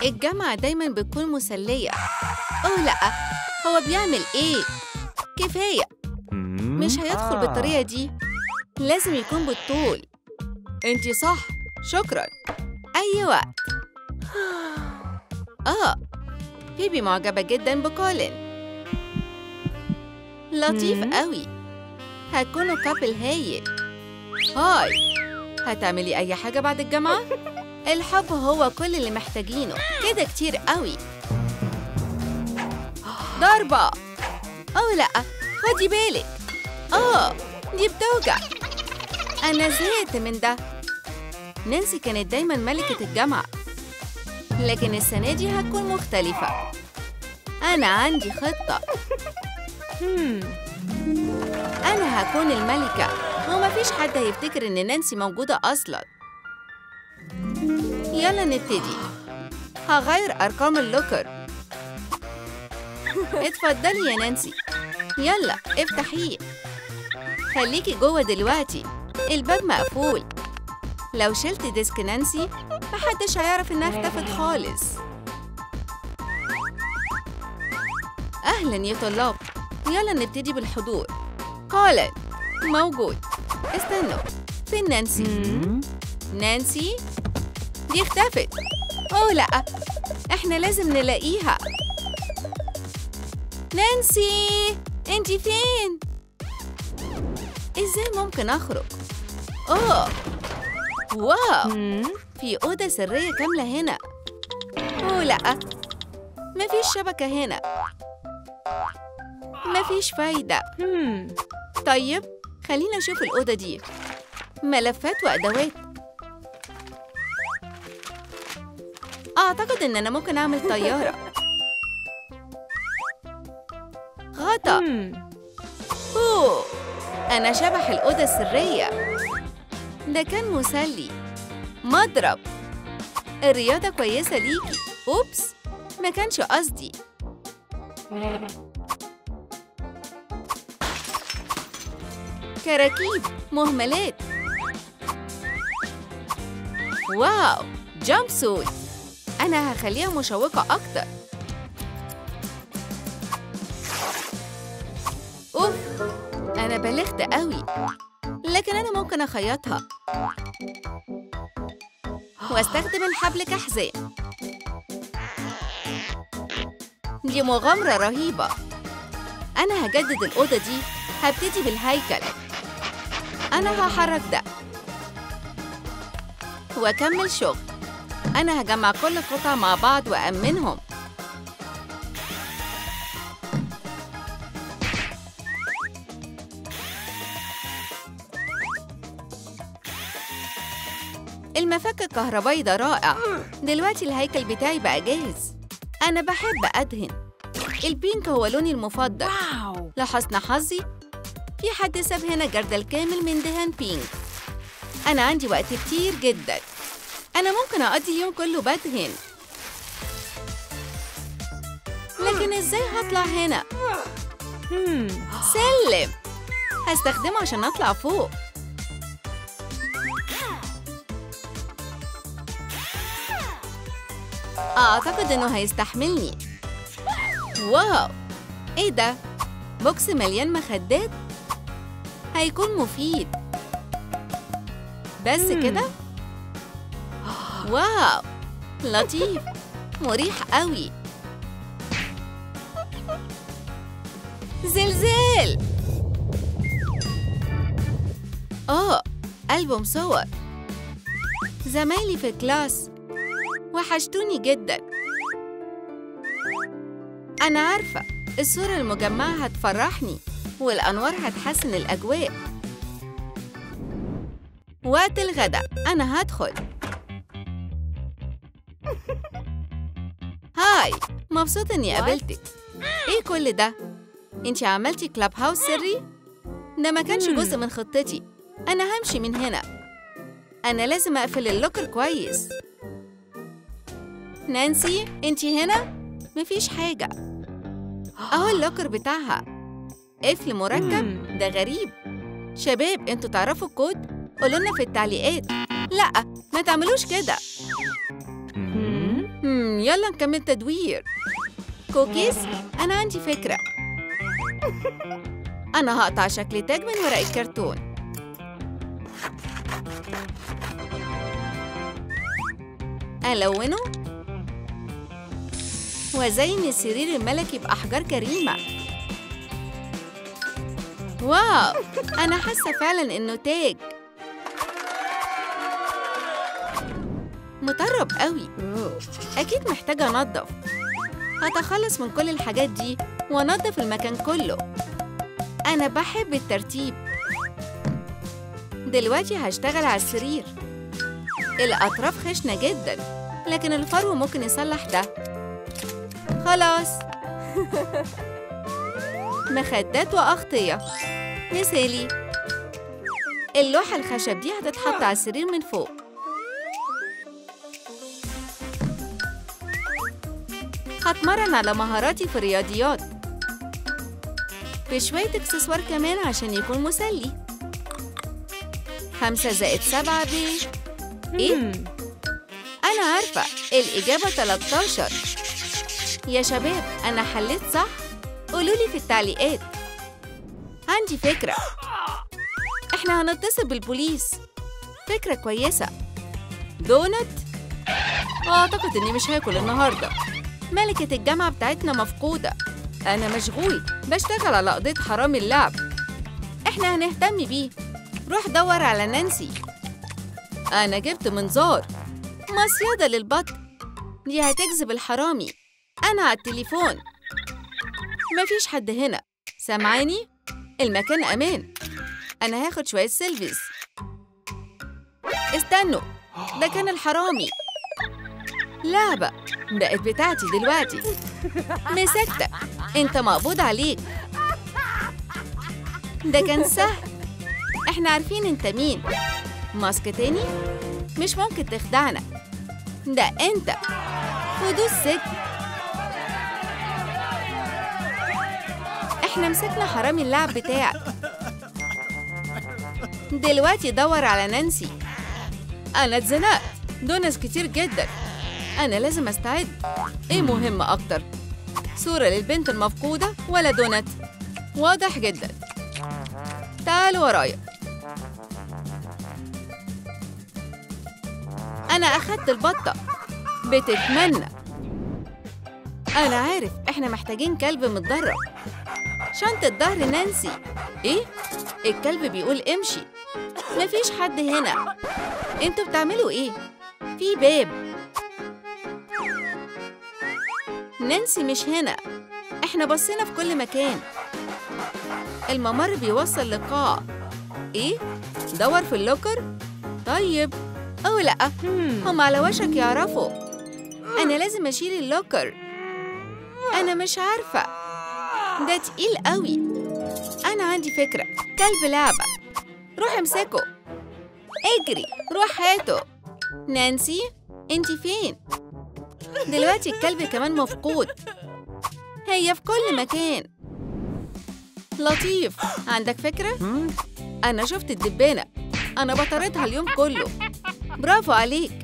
الجامعة دايما بتكون مسلية أوه لأ هو بيعمل إيه؟ كفاية مش هيدخل بالطريقة دي لازم يكون بالطول انتي صح شكرا أي وقت آه فيبي معجبة جدا بكولين لطيف مم. قوي هتكونوا كابل هايل هاي هتعملي أي حاجة بعد الجامعة؟ الحب هو كل اللي محتاجينه كده كتير قوي ضربة أو لأ خدي بالك آه دي بتوجع أنا زهقت من ده نانسي كانت دايما ملكة الجامعة لكن السنة دي هتكون مختلفة أنا عندي خطة أنا هكون الملكة ومفيش حد هيفتكر إن نانسي موجودة أصلاً يلا نبتدي هغير أرقام اللوكر اتفضلي يا نانسي يلا افتحيه خليكي جوه دلوقتي الباب مقفول لو شلت ديسك نانسي محدش هيعرف انها اختفت خالص اهلا يا طلاب يلا نبتدي بالحضور كولن موجود استنوا فين نانسي نانسي دي اختفت اوه لا احنا لازم نلاقيها نانسي انتي فين ازاي ممكن اخرج اوه واو في اوضه سريه كامله هنا اوه لا مفيش شبكه هنا مفيش فايده طيب خلينا نشوف الاوضه دي ملفات وادوات أعتقد إن أنا ممكن أعمل طيارة غطا أوه أنا شبح الأوضة السرية ده كان مسلي مضرب الرياضة كويسة ليكي أوبس ما كانش قصدي كراكيب مهملات واو جامب سوت أنا هخليها مشوقة أكتر أوف أنا بلغت قوي لكن أنا ممكن أخيطها واستخدم الحبل كحزام دي مغامرة رهيبة أنا هجدد الأوضة دي هبتدي بالهيكل أنا هحرك ده وأكمل شغل أنا هجمع كل القطع مع بعض وأمنهم المفك الكهربائي ده رائع دلوقتي الهيكل بتاعي بقى جاهز أنا بحب أدهن البينك هو لوني المفضل واو لحسن حظي في حد ساب هنا جردل كامل من دهان بينك أنا عندي وقت كتير جدا أنا ممكن أقضي اليوم كله بدهن لكن إزاي هطلع هنا؟ سلم هستخدمه عشان أطلع فوق أعتقد إنه هيستحملني واو إيه ده؟ بوكس مليان مخدات؟ هيكون مفيد بس مم. كده؟ واو لطيف مريح قوي زلزال آه ألبوم صور زمايلي في الكلاس وحشتوني جدا أنا عارفة الصورة المجمعة هتفرحني والأنوار هتحسن الأجواء وقت الغداء أنا هدخل هاي مبسوطة إني What? قابلتك إيه كل ده؟ أنتي عملتي كلاب هاوس سري؟ ده ما كانش Hmm. جزء من خطتي أنا همشي من هنا أنا لازم أقفل اللوكر كويس نانسي أنتي هنا؟ مفيش حاجة أهو اللوكر بتاعها قفل مركب Hmm. ده غريب شباب انتوا تعرفوا الكود؟ قولولنا في التعليقات لا ما تعملوش كده هم يلا نكمل تدوير كوكيز أنا عندي فكرة أنا هقطع شكل تاج من ورق الكرتون ألونه وزين السرير الملكي بأحجار كريمة واو أنا حاسة فعلا إنه تاج مطرب قوي أكيد محتاجة أنظف هتخلص من كل الحاجات دي وأنظف المكان كله أنا بحب الترتيب دلوقتي هشتغل على السرير الأطراف خشنة جدا لكن الفرو ممكن يصلح ده خلاص مخدات وأغطية مثالي اللوحة الخشب دي هتتحط على السرير من فوق هتمرن على مهاراتي في الرياضيات بشوية اكسسوار كمان عشان يكون مسلي خمسة زائد سبعة ب إيه؟ أنا عارفة الإجابة 13 يا شباب أنا حليت صح؟ قولولي في التعليقات عندي فكرة إحنا هنتصل بالبوليس فكرة كويسة دونت؟ أعتقد إني مش هاكل النهاردة ملكة الجامعة بتاعتنا مفقودة أنا مشغول بشتغل على قضية حرامي اللعب إحنا هنهتم بيه روح دور على نانسي أنا جبت منظار مصيدة للبط دي هتجذب الحرامي أنا على التليفون مفيش حد هنا سامعاني؟ المكان أمان أنا هاخد شوية سيلفيز استنوا ده كان الحرامي لعبة بقت بتاعتي دلوقتي مسكتك انت مقبوض عليك ده كان سهل احنا عارفين انت مين ماسك تاني مش ممكن تخدعنا ده انت خدوه السجن احنا مسكنا حرامي اللعب بتاعك دلوقتي دور على نانسي انا اتزنقت دونس كتير جدا انا لازم استعد ايه مهم اكتر صورة للبنت المفقودة ولا دونت واضح جدا تعالوا ورايا أنا أخدت البطة بتتمنى أنا عارف إحنا محتاجين كلب متدرب شنطة ظهر نانسي إيه؟ الكلب بيقول امشي مفيش حد هنا انتوا بتعملوا ايه؟ في باب نانسي مش هنا احنا بصينا في كل مكان الممر بيوصل لقاعة ايه؟ دور في اللوكر؟ طيب أو لأ هم على وشك يعرفوا أنا لازم أشيل اللوكر أنا مش عارفة ده تقيل قوي أنا عندي فكرة كلب لعبة روح امسكه اجري روح هاته نانسي انت فين دلوقتي الكلب كمان مفقود هي في كل مكان لطيف عندك فكرة؟ أنا شفت الدبانة أنا بطاردها اليوم كله برافو عليك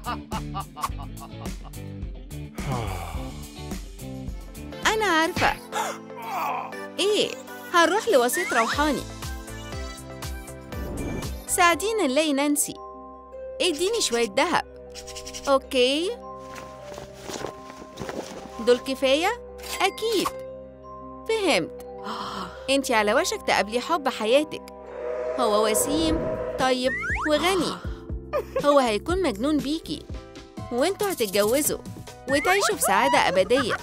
أنا عارفة إيه هنروح لوسيط روحاني ساعدينا نلاقي نانسي اديني شوية دهب أوكي دول كفاية؟ أكيد فهمت انتي على وشك تقابلي حب حياتك هو وسيم طيب وغني هو هيكون مجنون بيكي وانتوا هتتجوزوا وتعيشوا في سعادة أبدية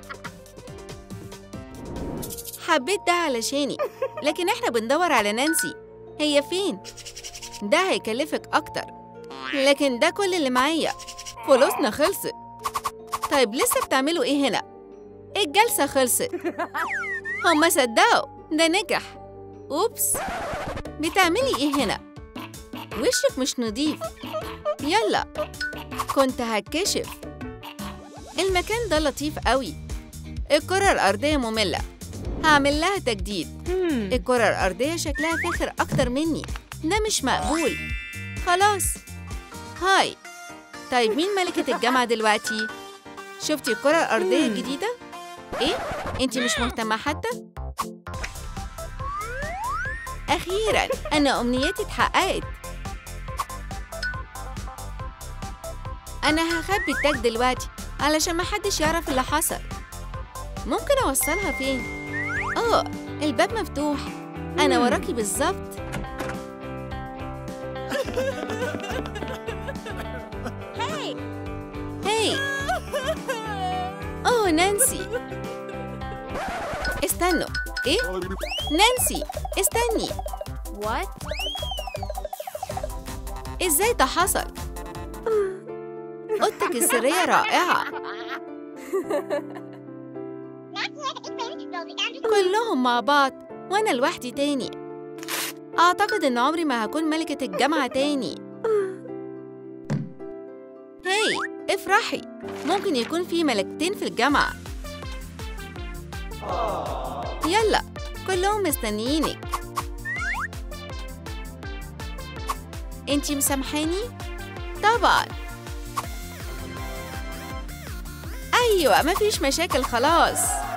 حبيت ده علشاني لكن احنا بندور على نانسي هي فين؟ ده هيكلفك أكتر لكن ده كل اللي معايا فلوسنا خلصت طيب لسه بتعملوا ايه هنا؟ الجلسة خلصت هما صدقوا ده نجح أوبس بتعملي ايه هنا؟ وشك مش نضيف يلا كنت هتكشف المكان ده لطيف قوي الكرة الأرضية مملة هعمل لها تجديد الكرة الأرضية شكلها فاخر أكتر مني ده مش مقبول خلاص هاي طيب مين ملكة الجامعة دلوقتي؟ شفتي الكرة الأرضية الجديدة؟ إيه؟ أنت مش مهتمة حتى؟ أخيراً أنا أمنيتي اتحققت أنا هخبي التاج دلوقتي علشان محدش يعرف اللي حصل ممكن أوصلها فين؟ آه الباب مفتوح أنا وراكي بالظبط هاي أوه نانسي استنوا إيه؟ نانسي استني What? إزاي ده حصل؟ أوضتك السرية رائعة كلهم مع بعض وأنا لوحدي تاني أعتقد إن عمري ما هكون ملكة الجامعة تاني هاي افرحي ممكن يكون في ملكتين في الجامعة يلا كلهم مستنيينك انتي مسامحاني؟ طبعا أيوة مفيش مشاكل خلاص